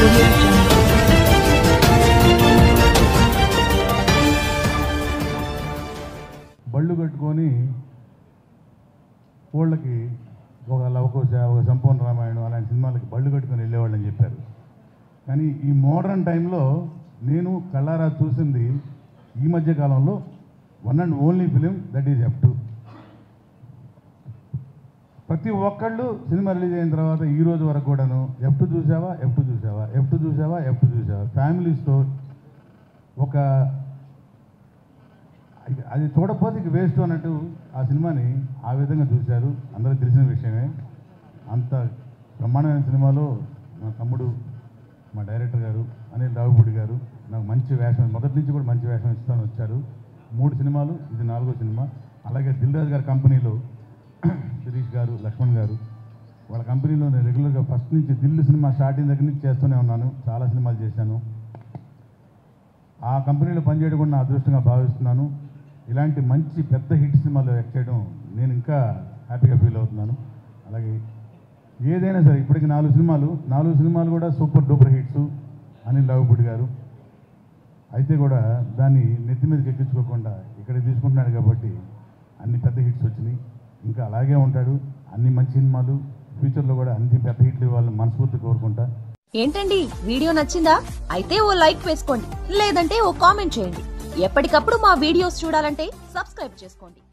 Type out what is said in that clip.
audio jungle. బళ్ళు కట్టుకొని ఊళ్ళకి ఒక లవకుశ ఒక సంపూర్ణ రామాయణం అలాంటి సినిమాలకి బళ్ళు కట్టుకొని వెళ్ళేవాళ్ళని చెప్పారు కానీ ఈ మోడర్న్ టైంలో నేను కళ్ళారా చూసింది ఈ మధ్య కాలంలో one and only film that is F two ప్రతి ఒక్కళ్ళు సినిమా రిలీజ్ అయిన తర్వాత ఈ రోజు వరకు కూడాను ఎఫ్ టూ చూసావా ఎఫ్ టూ చూసావా ఎఫ్ టూ చూసావా ఎఫ్ టూ చూసావా ఫ్యామిలీస్తో ఒక ఇక అది చూడకపోతే ఇక వేస్ట్ అన్నట్టు ఆ సినిమాని ఆ విధంగా చూశారు అందరికీ తెలిసిన విషయమే అంత బ్రహ్మాండమైన సినిమాలో మా తమ్ముడు మా డైరెక్టర్ గారు అనిల్ రావుపూడి గారు నాకు మంచి వేషం మొదటి నుంచి కూడా మంచి వేషం ఇస్తాను వచ్చారు మూడు సినిమాలు ఇది నాలుగో సినిమా అలాగే దిల్రాజు గారి కంపెనీలో శిరీష్ గారు లక్ష్మణ్ గారు వాళ్ళ కంపెనీలో నేను రెగ్యులర్గా ఫస్ట్ నుంచి దిల్లు సినిమా స్టార్టింగ్ దగ్గర నుంచి చేస్తూనే ఉన్నాను చాలా సినిమాలు చేశాను ఆ కంపెనీలో పనిచేయడం కూడా నా అదృష్టంగా భావిస్తున్నాను ఇలాంటి మంచి పెద్ద హిట్ సినిమాలు యాక్ట్ చేయడం నేను ఇంకా హ్యాపీగా ఫీల్ అవుతున్నాను అలాగే ఏదైనా సరే ఇప్పటికి నాలుగు సినిమాలు నాలుగు సినిమాలు కూడా super duper hits Anil Ravipudi garu అయితే కూడా దాన్ని నెత్తి మీదకి ఎక్కించుకోకుండా ఇక్కడ తీసుకుంటున్నాడు కాబట్టి అన్ని పెద్ద హిట్స్ వచ్చినాయి ఇంకా అలాగే ఉంటాడు అన్ని మంచి సినిమాలు ఫ్యూచర్లో కూడా అన్ని పెద్ద హిట్లు ఇవ్వాలని మనస్ఫూర్తి కోరుకుంటా ఏంటండి వీడియో నచ్చిందా అయితే ఓ లైక్ వేసుకోండి లేదంటే ఓ కామెంట్ చేయండి ఎప్పటికప్పుడు మా వీడియోస్ చూడాలంటే సబ్స్క్రైబ్ చేసుకోండి